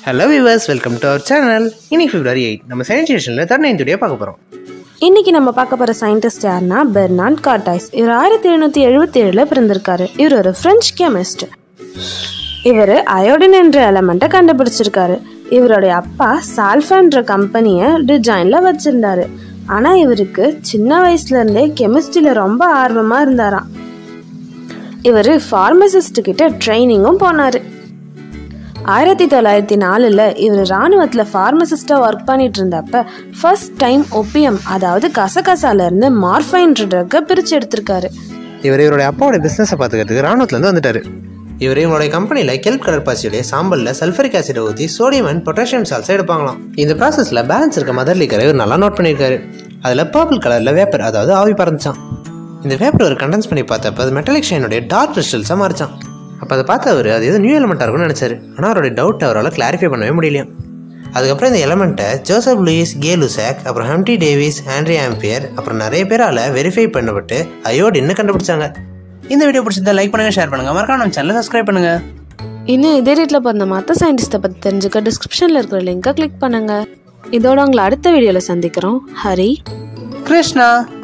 hello viewers welcome to our channel இன்னைக்கு February eight நம்ம science ஸ்டேஷனில் தேர்ட் நைன்த் வீடியோ பார்க்க போகிறோம் இன்னைக்கு நம்ம பார்க்க போற சயின்டிஸ்ட் யாருன்னா பெர்னார்ட் கார்டைஸ் இவர் ஆயிரத்தி எழுநூத்தி எழுபத்தி ஏழுல பிறந்திருக்காரு இவர் ஒரு பிரெஞ்சு கெமிஸ்ட் இவர் அயோடின் என்ற எலமெண்ட்டை கண்டுபிடிச்சிருக்காரு இவருடைய அப்பா சால்ஃபான்ற கம்பெனியை டிசைன்ல வச்சிருந்தாரு ஆனா இவருக்கு சின்ன வயசுல இருந்தே கெமிஸ்ட்ரியில ரொம்ப ஆர்வமா இருந்தாராம் இவர் ஃபார்மசிஸ்ட் கிட்ட ட்ரைனிங்கும் போனாரு ஆயிரத்தி தொள்ளாயிரத்தி நாலில் இவர் ராணுவத்தில் ஃபார்மசிஸ்டாக ஒர்க் பண்ணிட்டு இருந்தப்ப ஃபர்ஸ்ட் டைம் ஒப்பியம் அதாவது கசகசால இருந்து மார்ஃபைன்ற ட்ரக்கை பிரித்து எடுத்திருக்காரு இவர் இவருடைய அப்பாவோட பிஸ்னஸை பார்த்துக்கிறதுக்கு ராணுவத்துலேருந்து வந்துட்டாரு இவர் இவங்களுடைய கம்பெனியில் கெல்ப் கலர் பாசியுடைய சாம்பலில் சல்ஃபரிக் ஆசிடை ஊற்றி சோடியம் அண்ட் பொட்டாசியம் சால்ஸை எடுப்பாங்களாம் இந்த ப்ராசஸில் பேலன்ஸ் இருக்க மதர் லீக்கரை இவர் நல்லா நோட் பண்ணியிருக்காரு அதில் பர்பிள் கலரில் வேப்பர் அதாவது ஆவி பறந்துச்சான் இந்த வேப்பர் ஒரு கண்டென்ஸ் பண்ணி பார்த்தப்ப அது மெட்டலிக் ஷைனுடைய டார்க் கிறிஸ்டல்ஸாக மாறிச்சான் அப்போ அதை பார்த்து அவர் அது ஏதோ நியூ எலமெண்ட்டாக இருக்கும்னு நினச்சாரு ஆனால் அவருடைய டவுட் அவரால் கிளாரிஃபை பண்ணவே முடியலையாம் அதுக்கப்புறம் இந்த எலமெண்ட்டை ஜோசப் லூயிஸ் கே லுசாக் அப்புறம் ஹம்டி டேவிஸ் ஆண்ட்ரி ஆம்பியர் அப்புறம் நிறைய பேரால் வெரிஃபை பண்ணப்பட்டு அயோடின்னு கண்டுபிடிச்சாங்க இந்த வீடியோ பிடிச்சிருந்தா லைக் பண்ணுங்க ஷேர் பண்ணுங்க மறக்காம நம்ம சேனலை சப்ஸ்கிரைப் பண்ணுங்க இன்னும் இதே ரேட்டில் பிறந்த மற்ற சயின்டிஸ்ட்டை பற்றி தெரிஞ்சுக்க டிஸ்கிரிப்ஷனில் இருக்கிற லிங்கை கிளிக் பண்ணுங்க இதோட உங்களை அடுத்த வீடியோவில் சந்திக்கிறோம் ஹரி கிருஷ்ணா